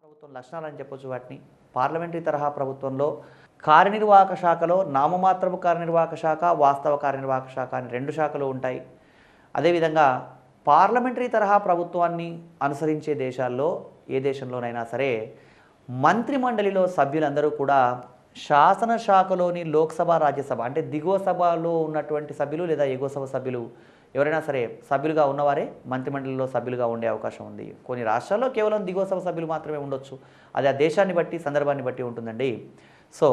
ప్రభుత్వం లక్షణాలు అని చెప్పొచ్చు వాటిని పార్లమెంటరీ తరహా ప్రభుత్వంలో కార్యనిర్వాహక శాఖలో నామమాత్రపు కార్యనిర్వాహక శాఖ వాస్తవ కార్యనిర్వాహక శాఖ అని రెండు శాఖలు ఉంటాయి అదేవిధంగా పార్లమెంటరీ తరహా ప్రభుత్వాన్ని అనుసరించే దేశాల్లో ఏ దేశంలోనైనా సరే మంత్రిమండలిలో సభ్యులందరూ కూడా శాసనశాఖలోని లోక్సభ రాజ్యసభ అంటే దిగువ సభలో ఉన్నటువంటి సభ్యులు లేదా ఎగువ సభ సభ్యులు ఎవరైనా సరే సభ్యులుగా ఉన్నవారే మంత్రిమండలిలో సభ్యులుగా ఉండే అవకాశం ఉంది కొన్ని రాష్ట్రాల్లో కేవలం దిగువ సభ సభ్యులు మాత్రమే ఉండొచ్చు అది ఆ దేశాన్ని బట్టి సందర్భాన్ని బట్టి ఉంటుందండి సో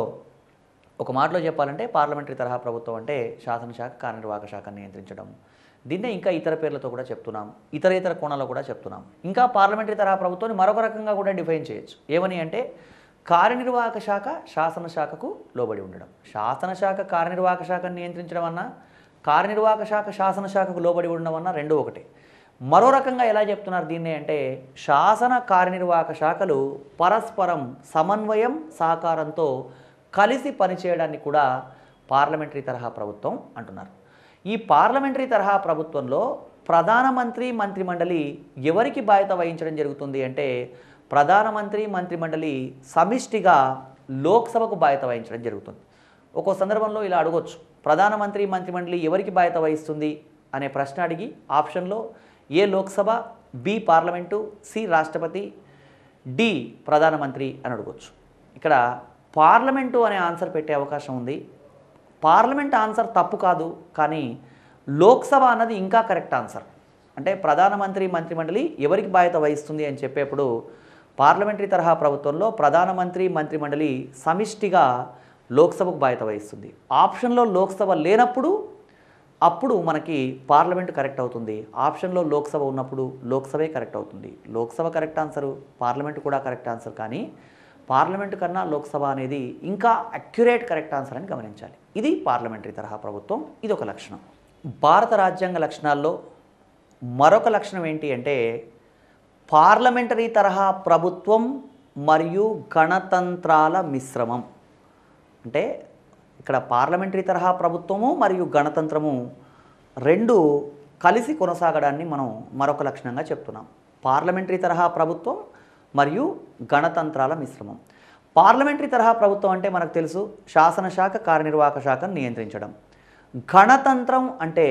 ఒక మాటలో చెప్పాలంటే పార్లమెంటరీ తరహా ప్రభుత్వం అంటే శాసనశాఖ కార్యనిర్వాహక శాఖను నియంత్రించడం దీన్నే ఇంకా ఇతర పేర్లతో కూడా చెప్తున్నాం ఇతర ఇతర కోణాల్లో కూడా చెప్తున్నాం ఇంకా పార్లమెంటరీ తరహా ప్రభుత్వాన్ని మరొక రకంగా కూడా డిఫైన్ చేయొచ్చు ఏమని అంటే కార్యనిర్వాహక శాఖ శాసనశాఖకు లోబడి ఉండడం శాసనశాఖ కార్యనిర్వాహక శాఖను నియంత్రించడం అన్నా కార్యనిర్వాహక శాఖ శాసనశాఖకు లోబడి ఉండడం అన్నా రెండు ఒకటే మరో రకంగా ఎలా చెప్తున్నారు దీన్ని అంటే శాసన కార్యనిర్వాహక శాఖలు పరస్పరం సమన్వయం సహకారంతో కలిసి పనిచేయడాన్ని కూడా పార్లమెంటరీ తరహా ప్రభుత్వం అంటున్నారు ఈ పార్లమెంటరీ తరహా ప్రభుత్వంలో ప్రధానమంత్రి మంత్రిమండలి ఎవరికి బాధ్యత వహించడం జరుగుతుంది అంటే ప్రధానమంత్రి మంత్రిమండలి సమిష్టిగా లోక్సభకు బాధ్యత వహించడం జరుగుతుంది ఒక్కో సందర్భంలో ఇలా అడగొచ్చు ప్రధానమంత్రి మంత్రిమండలి ఎవరికి బాధ్యత వహిస్తుంది అనే ప్రశ్న అడిగి ఆప్షన్లో A Lok Sabha B parliament C రాష్ట్రపతి డి ప్రధానమంత్రి అని అడగొచ్చు ఇక్కడ పార్లమెంటు అనే ఆన్సర్ పెట్టే అవకాశం ఉంది పార్లమెంట్ ఆన్సర్ తప్పు కాదు కానీ లోక్సభ అన్నది ఇంకా కరెక్ట్ ఆన్సర్ అంటే ప్రధానమంత్రి మంత్రిమండలి ఎవరికి బాధ్యత వహిస్తుంది అని చెప్పేప్పుడు పార్లమెంటరీ తరహా ప్రభుత్వంలో ప్రధానమంత్రి మంత్రిమండలి సమిష్టిగా లోక్సభకు బాధ్యత వహిస్తుంది ఆప్షన్లో లోక్సభ లేనప్పుడు అప్పుడు మనకి పార్లమెంట్ కరెక్ట్ అవుతుంది ఆప్షన్లో లోక్సభ ఉన్నప్పుడు లోక్సభే కరెక్ట్ అవుతుంది లోక్సభ కరెక్ట్ ఆన్సరు పార్లమెంట్ కూడా కరెక్ట్ ఆన్సర్ కానీ పార్లమెంట్ కన్నా లోక్సభ అనేది ఇంకా అక్యురేట్ కరెక్ట్ ఆన్సర్ అని గమనించాలి ఇది పార్లమెంటరీ తరహా ప్రభుత్వం ఇది ఒక లక్షణం భారత రాజ్యాంగ లక్షణాల్లో మరొక లక్షణం ఏంటి అంటే పార్లమెంటరీ తరహా ప్రభుత్వం మరియు గణతంత్రాల మిశ్రమం అంటే ఇక్కడ పార్లమెంటరీ తరహా ప్రభుత్వము మరియు గణతంత్రము రెండు కలిసి కొనసాగడాన్ని మనం మరొక లక్షణంగా చెప్తున్నాం పార్లమెంటరీ తరహా ప్రభుత్వం మరియు గణతంత్రాల మిశ్రమం పార్లమెంటరీ తరహా ప్రభుత్వం అంటే మనకు తెలుసు శాసనశాఖ కార్యనిర్వాహక శాఖను నియంత్రించడం గణతంత్రం అంటే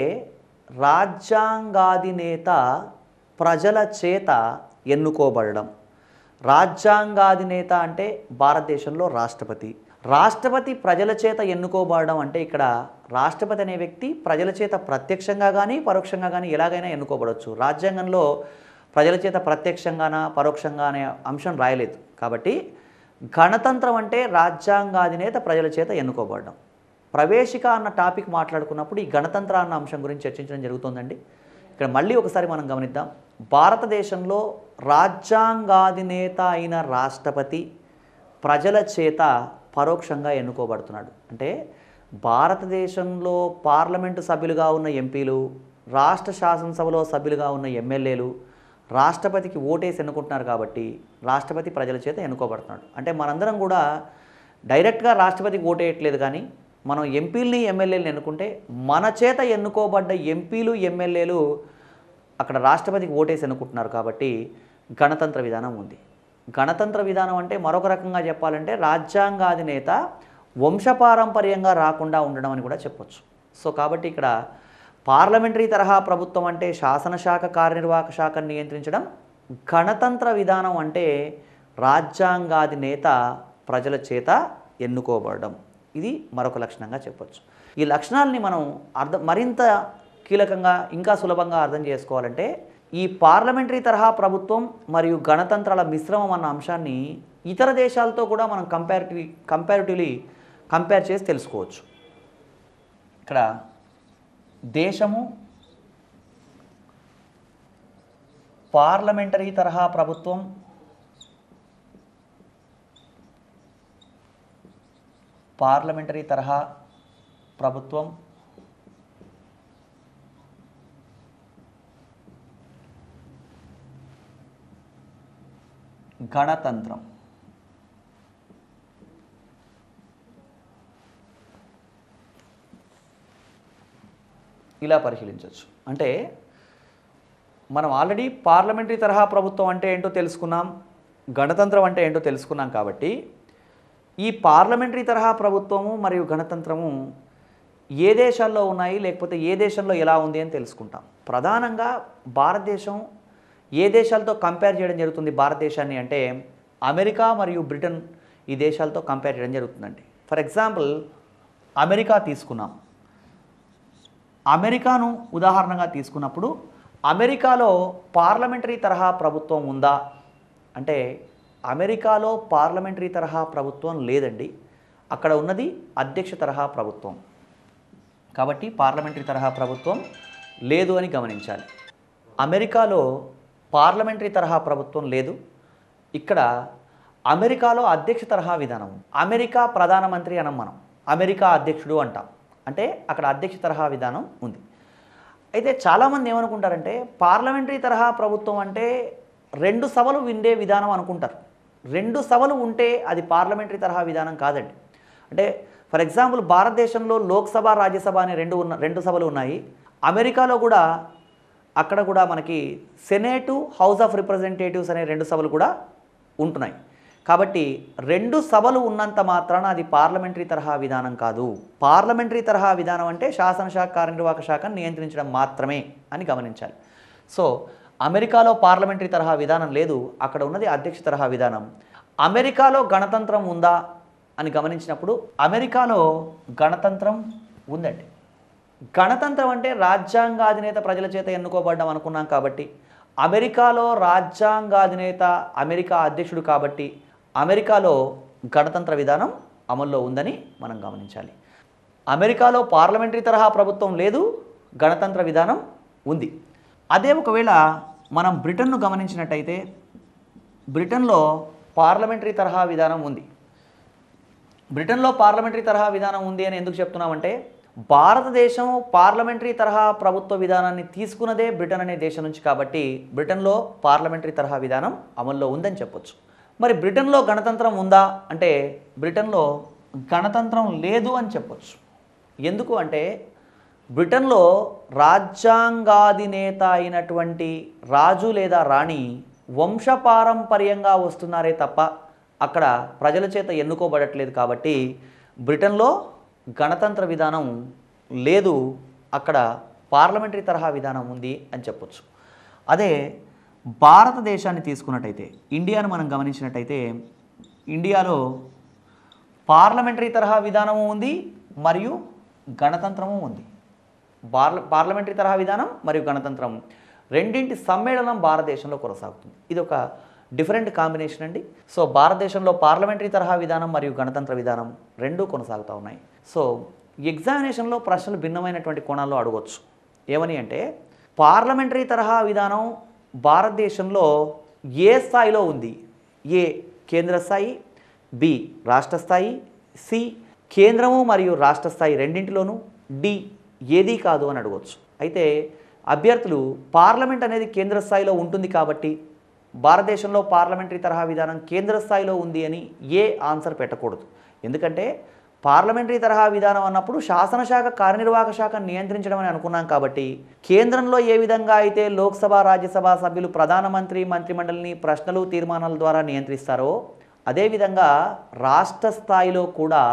రాజ్యాంగాధినేత ప్రజల చేత ఎన్నుకోబడడం రాజ్యాంగాధినేత అంటే భారతదేశంలో రాష్ట్రపతి రాష్ట్రపతి ప్రజల చేత ఎన్నుకోబడడం అంటే ఇక్కడ రాష్ట్రపతి అనే వ్యక్తి ప్రజల చేత ప్రత్యక్షంగా కానీ పరోక్షంగా కానీ ఎలాగైనా ఎన్నుకోబడవచ్చు రాజ్యాంగంలో ప్రజల చేత ప్రత్యక్షంగాన పరోక్షంగా అనే అంశం రాయలేదు కాబట్టి గణతంత్రం అంటే రాజ్యాంగాధినేత ప్రజల చేత ఎన్నుకోబడడం ప్రవేశిక అన్న టాపిక్ మాట్లాడుకున్నప్పుడు ఈ గణతంత్ర అన్న అంశం గురించి చర్చించడం జరుగుతుందండి ఇక్కడ మళ్ళీ ఒకసారి మనం గమనిద్దాం భారతదేశంలో రాజ్యాంగాధినేత అయిన రాష్ట్రపతి ప్రజల చేత పరోక్షంగా ఎన్నుకోబడుతున్నాడు అంటే భారతదేశంలో పార్లమెంటు సభ్యులుగా ఉన్న ఎంపీలు రాష్ట్ర శాసనసభలో సభ్యులుగా ఉన్న ఎమ్మెల్యేలు రాష్ట్రపతికి ఓటేసి ఎన్నుకుంటున్నారు కాబట్టి రాష్ట్రపతి ప్రజల చేత ఎన్నుకోబడుతున్నాడు అంటే మనందరం కూడా డైరెక్ట్గా రాష్ట్రపతికి ఓటేయట్లేదు కానీ మనం ఎంపీలని ఎమ్మెల్యేలను ఎన్నుకుంటే మన చేత ఎన్నుకోబడ్డ ఎంపీలు ఎమ్మెల్యేలు అక్కడ రాష్ట్రపతికి ఓటేసి ఎన్నుకుంటున్నారు కాబట్టి గణతంత్ర విధానం ఉంది గణతంత్ర విధానం అంటే మరొక రకంగా చెప్పాలంటే రాజ్యాంగాధినేత వంశపారంపర్యంగా రాకుండా ఉండడం అని కూడా చెప్పొచ్చు సో కాబట్టి ఇక్కడ పార్లమెంటరీ తరహా ప్రభుత్వం అంటే శాసనశాఖ కార్యనిర్వాహక శాఖను నియంత్రించడం గణతంత్ర విధానం అంటే రాజ్యాంగాధినేత ప్రజల చేత ఎన్నుకోబడడం ఇది మరొక లక్షణంగా చెప్పొచ్చు ఈ లక్షణాలని మనం అర్థం మరింత కీలకంగా ఇంకా సులభంగా అర్థం చేసుకోవాలంటే ఈ పార్లమెంటరీ తరహా ప్రభుత్వం మరియు గణతంత్రాల మిశ్రమం అన్న అంశాన్ని ఇతర దేశాలతో కూడా మనం కంపారిటివ్ కంపారిటివ్లీ కంపేర్ చేసి తెలుసుకోవచ్చు ఇక్కడ దేశము పార్లమెంటరీ తరహా ప్రభుత్వం పార్లమెంటరీ తరహా ప్రభుత్వం గణతంత్రం ఇలా పరిశీలించవచ్చు అంటే మనం ఆల్రెడీ పార్లమెంటరీ తరహా ప్రభుత్వం అంటే ఏంటో తెలుసుకున్నాం గణతంత్రం అంటే ఏంటో తెలుసుకున్నాం కాబట్టి ఈ పార్లమెంటరీ తరహా ప్రభుత్వము మరియు గణతంత్రము ఏ దేశాల్లో ఉన్నాయి లేకపోతే ఏ దేశంలో ఎలా ఉంది అని తెలుసుకుంటాం ప్రధానంగా భారతదేశం ఏ దేశాలతో కంపేర్ చేయడం జరుగుతుంది భారతదేశాన్ని అంటే అమెరికా మరియు బ్రిటన్ ఈ దేశాలతో కంపేర్ చేయడం జరుగుతుందండి ఫర్ ఎగ్జాంపుల్ అమెరికా తీసుకున్నాం అమెరికాను ఉదాహరణగా తీసుకున్నప్పుడు అమెరికాలో పార్లమెంటరీ తరహా ప్రభుత్వం ఉందా అంటే అమెరికాలో పార్లమెంటరీ తరహా ప్రభుత్వం లేదండి అక్కడ ఉన్నది అధ్యక్ష తరహా ప్రభుత్వం కాబట్టి పార్లమెంటరీ తరహా ప్రభుత్వం లేదు అని గమనించాలి అమెరికాలో పార్లమెంటరీ తరహా ప్రభుత్వం లేదు ఇక్కడ అమెరికాలో అధ్యక్ష తరహా విధానం అమెరికా ప్రధానమంత్రి అనం మనం అమెరికా అధ్యక్షుడు అంటాం అంటే అక్కడ అధ్యక్ష తరహా విధానం ఉంది అయితే చాలామంది ఏమనుకుంటారంటే పార్లమెంటరీ తరహా ప్రభుత్వం అంటే రెండు సభలు విండే విధానం అనుకుంటారు రెండు సభలు ఉంటే అది పార్లమెంటరీ తరహా విధానం కాదండి అంటే ఫర్ ఎగ్జాంపుల్ భారతదేశంలో లోక్సభ రాజ్యసభ అనే రెండు ఉన్న రెండు సభలు ఉన్నాయి అమెరికాలో కూడా అక్కడ కూడా మనకి సెనేటు హౌస్ ఆఫ్ రిప్రజెంటేటివ్స్ అనే రెండు సభలు కూడా ఉంటున్నాయి కాబట్టి రెండు సభలు ఉన్నంత మాత్రాన అది పార్లమెంటరీ తరహా విధానం కాదు పార్లమెంటరీ తరహా విధానం అంటే శాసనశాఖ కార్యనిర్వాహక శాఖను నియంత్రించడం మాత్రమే అని గమనించాలి సో అమెరికాలో పార్లమెంటరీ తరహా విధానం లేదు అక్కడ ఉన్నది అధ్యక్ష తరహా విధానం అమెరికాలో గణతంత్రం ఉందా అని గమనించినప్పుడు అమెరికాలో గణతంత్రం ఉందండి గణతంత్రం అంటే రాజ్యాంగాధినేత ప్రజల చేత ఎన్నుకోబడ్డం అనుకున్నాం కాబట్టి అమెరికాలో రాజ్యాంగాధినేత అమెరికా అధ్యక్షుడు కాబట్టి అమెరికాలో గణతంత్ర విధానం అమల్లో ఉందని మనం గమనించాలి అమెరికాలో పార్లమెంటరీ తరహా ప్రభుత్వం లేదు గణతంత్ర విధానం ఉంది అదే ఒకవేళ మనం బ్రిటన్ను గమనించినట్టయితే బ్రిటన్లో పార్లమెంటరీ తరహా విధానం ఉంది బ్రిటన్లో పార్లమెంటరీ తరహా విధానం ఉంది అని ఎందుకు చెప్తున్నామంటే భారతదేశం పార్లమెంటరీ తరహా ప్రభుత్వ విధానాన్ని తీసుకున్నదే బ్రిటన్ అనే దేశం నుంచి కాబట్టి బ్రిటన్లో పార్లమెంటరీ తరహా విధానం అమల్లో ఉందని చెప్పొచ్చు మరి బ్రిటన్లో గణతంత్రం ఉందా అంటే బ్రిటన్లో గణతంత్రం లేదు అని చెప్పొచ్చు ఎందుకు అంటే బ్రిటన్లో రాజ్యాంగాధినేత అయినటువంటి రాజు లేదా రాణి వంశపారంపర్యంగా వస్తున్నారే తప్ప అక్కడ ప్రజల చేత ఎన్నుకోబడట్లేదు కాబట్టి బ్రిటన్లో గణతంత్ర విధానం లేదు అక్కడ పార్లమెంటరీ తరహా విధానం ఉంది అని చెప్పొచ్చు అదే భారతదేశాన్ని తీసుకున్నట్టయితే ఇండియాను మనం గమనించినట్టయితే ఇండియాలో పార్లమెంటరీ తరహా విధానము ఉంది మరియు గణతంత్రము ఉంది పార్ల పార్లమెంటరీ తరహా విధానం మరియు గణతంత్రం రెండింటి సమ్మేళనం భారతదేశంలో కొనసాగుతుంది ఇది ఒక డిఫరెంట్ కాంబినేషన్ అండి సో భారతదేశంలో పార్లమెంటరీ తరహా విధానం మరియు గణతంత్ర విధానం రెండూ కొనసాగుతూ ఉన్నాయి సో ఎగ్జామినేషన్లో ప్రశ్నలు భిన్నమైనటువంటి కోణాల్లో అడగవచ్చు ఏమని అంటే పార్లమెంటరీ తరహా విధానం భారతదేశంలో ఏ స్థాయిలో ఉంది ఏ కేంద్ర స్థాయి బి రాష్ట్ర స్థాయి సి కేంద్రము మరియు రాష్ట్ర స్థాయి రెండింటిలోనూ డి ఏదీ కాదు అని అడగవచ్చు అయితే అభ్యర్థులు పార్లమెంట్ అనేది కేంద్ర స్థాయిలో ఉంటుంది కాబట్టి భారతదేశంలో పార్లమెంటరీ తరహా విధానం కేంద్ర స్థాయిలో ఉంది అని ఏ ఆన్సర్ పెట్టకూడదు ఎందుకంటే పార్లమెంటరీ తరహా విధానం అన్నప్పుడు శాసనశాఖ కార్యనిర్వాహక శాఖ నియంత్రించడం అని అనుకున్నాం కాబట్టి కేంద్రంలో ఏ విధంగా అయితే లోక్సభ రాజ్యసభ సభ్యులు ప్రధానమంత్రి మంత్రిమండలిని ప్రశ్నలు తీర్మానాల ద్వారా నియంత్రిస్తారో అదేవిధంగా రాష్ట్ర స్థాయిలో కూడా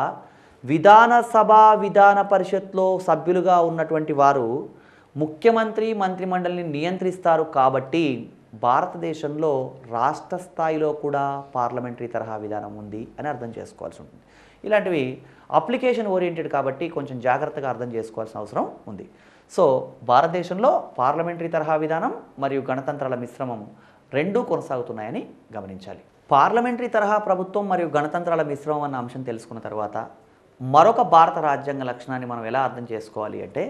విధానసభ విధాన పరిషత్లో సభ్యులుగా ఉన్నటువంటి వారు ముఖ్యమంత్రి మంత్రిమండలిని నియంత్రిస్తారు కాబట్టి భారతదేశంలో రాష్ట్ర స్థాయిలో కూడా పార్లమెంటరీ తరహా విధానం ఉంది అని అర్థం చేసుకోవాల్సి ఉంటుంది ఇలాంటివి అప్లికేషన్ ఓరియంటెడ్ కాబట్టి కొంచెం జాగ్రత్తగా అర్థం చేసుకోవాల్సిన అవసరం ఉంది సో భారతదేశంలో పార్లమెంటరీ తరహా విధానం మరియు గణతంత్రాల మిశ్రమం రెండూ కొనసాగుతున్నాయని గమనించాలి పార్లమెంటరీ తరహా ప్రభుత్వం మరియు గణతంత్రాల మిశ్రమం అన్న అంశం తెలుసుకున్న తర్వాత మరొక భారత రాజ్యాంగ లక్షణాన్ని మనం ఎలా అర్థం చేసుకోవాలి అంటే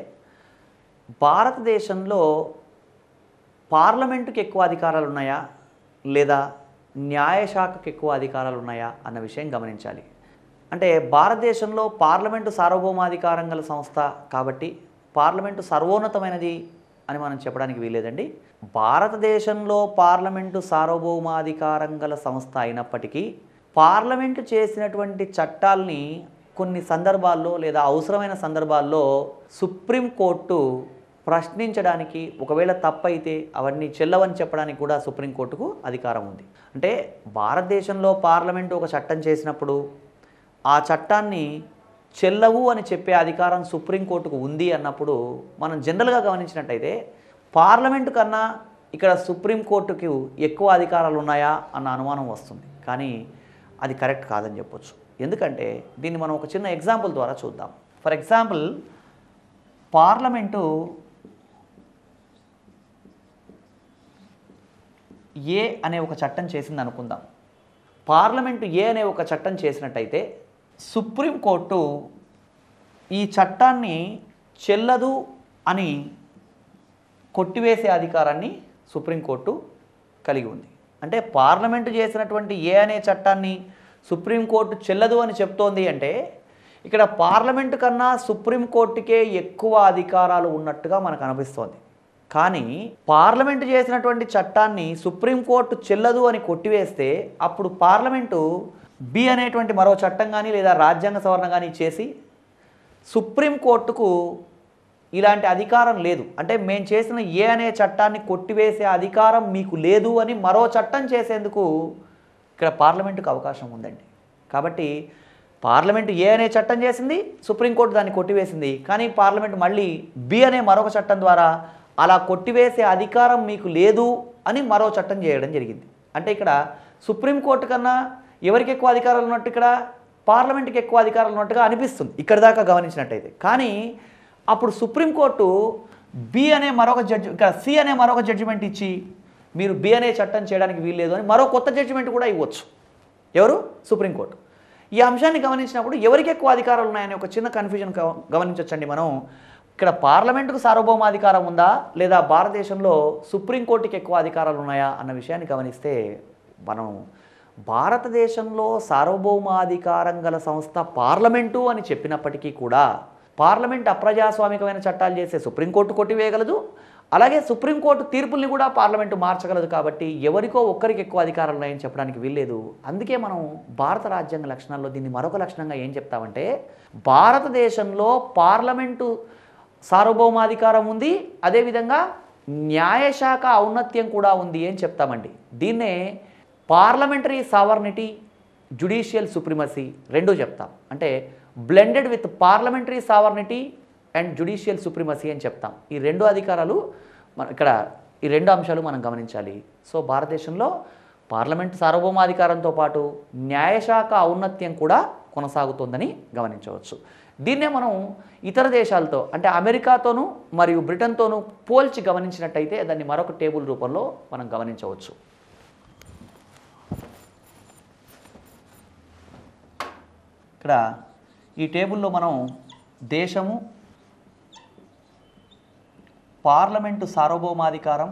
భారతదేశంలో పార్లమెంటుకి ఎక్కువ అధికారాలు ఉన్నాయా లేదా న్యాయశాఖకు ఎక్కువ అధికారాలు ఉన్నాయా అన్న విషయం గమనించాలి అంటే భారతదేశంలో పార్లమెంటు సార్వభౌమాధికారం గల సంస్థ కాబట్టి పార్లమెంటు సర్వోన్నతమైనది అని మనం చెప్పడానికి వీలేదండి భారతదేశంలో పార్లమెంటు సార్వభౌమాధికారం గల సంస్థ అయినప్పటికీ పార్లమెంటు చేసినటువంటి చట్టాల్ని కొన్ని సందర్భాల్లో లేదా అవసరమైన సందర్భాల్లో సుప్రీంకోర్టు ప్రశ్నించడానికి ఒకవేళ తప్పైతే అవన్నీ చెల్లవని చెప్పడానికి కూడా సుప్రీంకోర్టుకు అధికారం ఉంది అంటే భారతదేశంలో పార్లమెంటు ఒక చట్టం చేసినప్పుడు ఆ చట్టాన్ని చెల్లవు అని చెప్పే అధికారం సుప్రీంకోర్టుకు ఉంది అన్నప్పుడు మనం జనరల్గా గమనించినట్టయితే పార్లమెంటు కన్నా ఇక్కడ సుప్రీంకోర్టుకు ఎక్కువ అధికారాలు ఉన్నాయా అన్న అనుమానం వస్తుంది కానీ అది కరెక్ట్ కాదని చెప్పొచ్చు ఎందుకంటే దీన్ని మనం ఒక చిన్న ఎగ్జాంపుల్ ద్వారా చూద్దాం ఫర్ ఎగ్జాంపుల్ పార్లమెంటు ఏ అనే ఒక చట్టం చేసింది అనుకుందాం పార్లమెంటు ఏ అనే ఒక చట్టం చేసినట్టయితే సుప్రీంకోర్టు ఈ చట్టాన్ని చెల్లదు అని కొట్టివేసే అధికారాన్ని సుప్రీంకోర్టు కలిగి ఉంది అంటే పార్లమెంటు చేసినటువంటి ఏ అనే చట్టాన్ని సుప్రీంకోర్టు చెల్లదు అని చెప్తోంది అంటే ఇక్కడ పార్లమెంటు కన్నా సుప్రీంకోర్టుకే ఎక్కువ అధికారాలు ఉన్నట్టుగా మనకు అనిపిస్తోంది కానీ పార్లమెంటు చేసినటువంటి చట్టాన్ని సుప్రీంకోర్టు చెల్లదు అని కొట్టివేస్తే అప్పుడు పార్లమెంటు బి అనేటువంటి మరో చట్టం కానీ లేదా రాజ్యాంగ సవరణ కానీ చేసి సుప్రీంకోర్టుకు ఇలాంటి అధికారం లేదు అంటే మేము చేసిన ఏ అనే చట్టాన్ని కొట్టివేసే అధికారం మీకు లేదు అని మరో చట్టం చేసేందుకు ఇక్కడ పార్లమెంటుకు అవకాశం ఉందండి కాబట్టి పార్లమెంటు ఏ అనే చట్టం చేసింది సుప్రీంకోర్టు దాన్ని కొట్టివేసింది కానీ పార్లమెంట్ మళ్ళీ బి అనే మరొక చట్టం ద్వారా అలా కొట్టివేసే అధికారం మీకు లేదు అని మరో చట్టం చేయడం జరిగింది అంటే ఇక్కడ సుప్రీంకోర్టు కన్నా ఎవరికి ఎక్కువ అధికారాలు ఉన్నట్టు ఇక్కడ పార్లమెంట్కి ఎక్కువ అధికారాలు ఉన్నట్టుగా అనిపిస్తుంది ఇక్కడ దాకా గమనించినట్టయితే కానీ అప్పుడు సుప్రీంకోర్టు బి అనే మరొక జడ్జి ఇక్కడ సి అనే మరొక జడ్జిమెంట్ ఇచ్చి మీరు బి అనే చట్టం చేయడానికి వీల్లేదు అని మరో కొత్త జడ్జిమెంట్ కూడా ఇవ్వచ్చు ఎవరు సుప్రీంకోర్టు ఈ అంశాన్ని గమనించినప్పుడు ఎవరికి ఎక్కువ అధికారాలు ఉన్నాయని ఒక చిన్న కన్ఫ్యూజన్ గమనించవచ్చండి మనం ఇక్కడ పార్లమెంటుకు సార్వభౌమాధికారం ఉందా లేదా భారతదేశంలో సుప్రీంకోర్టుకి ఎక్కువ అధికారాలు ఉన్నాయా అన్న విషయాన్ని గమనిస్తే మనం భారతదేశంలో సార్వభౌమాధికారం గల సంస్థ పార్లమెంటు అని చెప్పినప్పటికీ కూడా పార్లమెంట్ అప్రజాస్వామికమైన చట్టాలు చేసే సుప్రీంకోర్టు కొట్టివేయగలదు అలాగే సుప్రీంకోర్టు తీర్పుల్ని కూడా పార్లమెంటు మార్చగలదు కాబట్టి ఎవరికో ఒక్కరికి ఎక్కువ అధికారాలు ఉన్నాయని చెప్పడానికి వీల్లేదు అందుకే మనం భారత రాజ్యాంగ లక్షణాల్లో దీన్ని మరొక లక్షణంగా ఏం చెప్తామంటే భారతదేశంలో పార్లమెంటు సార్వభౌమాధికారం ఉంది అదేవిధంగా న్యాయశాఖ ఔన్నత్యం కూడా ఉంది అని చెప్తామండి దీన్నే పార్లమెంటరీ సావర్నిటీ జుడిషియల్ సుప్రిమసీ రెండూ చెప్తాం అంటే blended with parliamentary sovereignty and judicial supremacy అని చెప్తాం ఈ రెండు అధికారాలు మన ఇక్కడ ఈ రెండు అంశాలు మనం గమనించాలి సో భారతదేశంలో పార్లమెంట్ సార్వభౌమాధికారంతో పాటు న్యాయశాఖ ఔన్నత్యం కూడా కొనసాగుతోందని గమనించవచ్చు దీన్నే మనం ఇతర దేశాలతో అంటే అమెరికాతోనూ మరియు బ్రిటన్తోనూ పోల్చి గమనించినట్టయితే దాన్ని మరొక టేబుల్ రూపంలో మనం గమనించవచ్చు ఇక్కడ ఈ టేబుల్లో మనం దేశము పార్లమెంటు సార్వభౌమాధికారం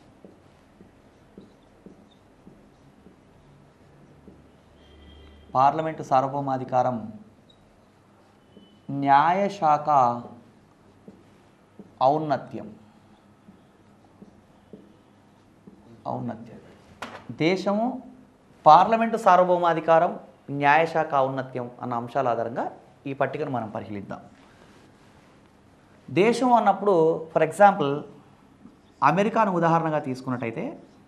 పార్లమెంటు సార్వభౌమాధికారం న్యాయశాఖ ఔన్నత్యం ఔన్నత్యం దేశము పార్లమెంటు సార్వభౌమాధికారం న్యాయశాఖ ఔన్నత్యం అన్న అంశాల ఆధారంగా ఈ పట్టికను మనం పరిశీలిద్దాం దేశం అన్నప్పుడు ఫర్ ఎగ్జాంపుల్ అమెరికాను ఉదాహరణగా తీసుకున్నట్టయితే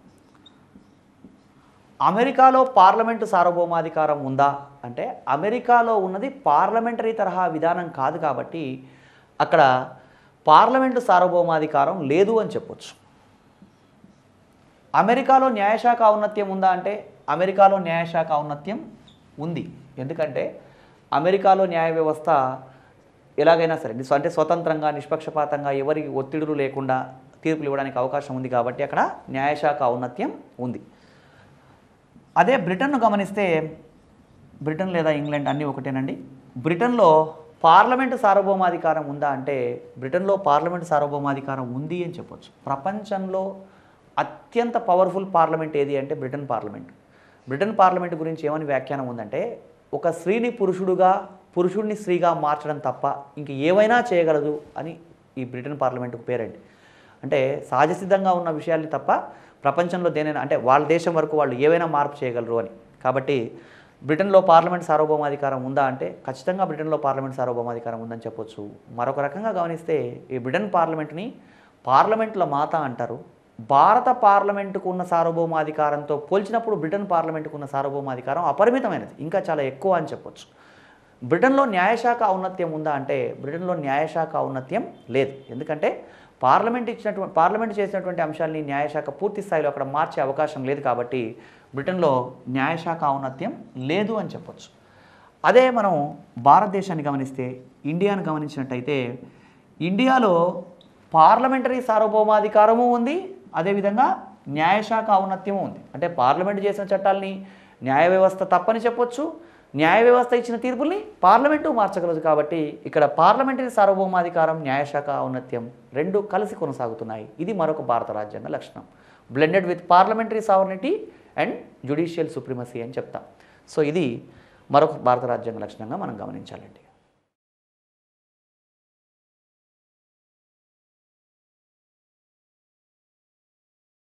అమెరికాలో పార్లమెంటు సార్వభౌమాధికారం ఉందా అంటే అమెరికాలో ఉన్నది పార్లమెంటరీ తరహా విధానం కాదు కాబట్టి అక్కడ పార్లమెంటు సార్వభౌమాధికారం లేదు అని చెప్పొచ్చు అమెరికాలో న్యాయశాఖ ఔన్నత్యం ఉందా అంటే అమెరికాలో న్యాయశాఖ ఔన్నత్యం ఉంది ఎందుకంటే అమెరికాలో న్యాయ వ్యవస్థ ఎలాగైనా సరే నిస్- అంటే స్వతంత్రంగా నిష్పక్షపాతంగా ఎవరికి ఒత్తిడులు లేకుండా తీర్పులు ఇవ్వడానికి అవకాశం ఉంది కాబట్టి అక్కడ న్యాయశాఖ ఔన్నత్యం ఉంది అదే బ్రిటన్ను గమనిస్తే బ్రిటన్ లేదా ఇంగ్లాండ్ అన్నీ ఒకటేనండి బ్రిటన్లో పార్లమెంటు సార్వభౌమాధికారం ఉందా అంటే బ్రిటన్లో పార్లమెంటు సార్వభౌమాధికారం ఉంది అని చెప్పొచ్చు ప్రపంచంలో అత్యంత పవర్ఫుల్ పార్లమెంట్ ఏది అంటే బ్రిటన్ పార్లమెంట్ బ్రిటన్ పార్లమెంట్ గురించి ఏమని వ్యాఖ్యానం ఉందంటే ఒక స్త్రీని పురుషుడుగా పురుషుడిని స్త్రీగా మార్చడం తప్ప ఇంక ఏవైనా చేయగలదు అని ఈ బ్రిటన్ పార్లమెంటుకు పేరండి అంటే సహజసిద్ధంగా ఉన్న విషయాల్ని తప్ప ప్రపంచంలో దేనైనా అంటే వాళ్ళ దేశం వరకు వాళ్ళు ఏవైనా మార్పు చేయగలరు అని కాబట్టి బ్రిటన్లో పార్లమెంట్ సార్వభౌమాధికారం ఉందా అంటే ఖచ్చితంగా బ్రిటన్లో పార్లమెంట్ సార్వభౌమాధికారం ఉందని చెప్పొచ్చు మరొక రకంగా గమనిస్తే ఈ బ్రిటన్ పార్లమెంట్ని పార్లమెంట్ల మాత అంటారు భారత పార్లమెంటుకు ఉన్న సార్వభౌమాధికారంతో పోల్చినప్పుడు బ్రిటన్ పార్లమెంటుకు ఉన్న సార్వభౌమాధికారం అపరిమితమైనది ఇంకా చాలా ఎక్కువ అని చెప్పొచ్చు బ్రిటన్లో న్యాయశాఖ ఔన్నత్యం ఉందా అంటే బ్రిటన్లో న్యాయశాఖ ఔన్నత్యం లేదు ఎందుకంటే పార్లమెంట్ ఇచ్చినటువంటి పార్లమెంట్ చేసినటువంటి అంశాలని న్యాయశాఖ పూర్తి స్థాయిలో అక్కడ మార్చే అవకాశం లేదు కాబట్టి బ్రిటన్లో న్యాయశాఖ ఔన్నత్యం లేదు అని చెప్పొచ్చు అదే మనం భారతదేశాన్ని గమనిస్తే ఇండియాను గమనించినట్టయితే ఇండియాలో పార్లమెంటరీ సార్వభౌమాధికారము ఉంది అదేవిధంగా న్యాయశాఖ ఔన్నత్యము ఉంది అంటే పార్లమెంట్ చేసిన చట్టాలని న్యాయ వ్యవస్థ తప్పని చెప్పొచ్చు న్యాయ వ్యవస్థ ఇచ్చిన తీర్పుల్ని పార్లమెంటు మార్చగలదు కాబట్టి ఇక్కడ పార్లమెంటరీ సార్వభౌమాధికారం న్యాయశాఖ ఔన్నత్యం రెండు కలిసి కొనసాగుతున్నాయి ఇది మరొక భారత రాజ్యాంగ లక్షణం blended with parliamentary sovereignty and judicial supremacy అని చెప్తాం సో ఇది మరొక భారత రాజ్యాంగ లక్షణంగా మనం గమనించాలండి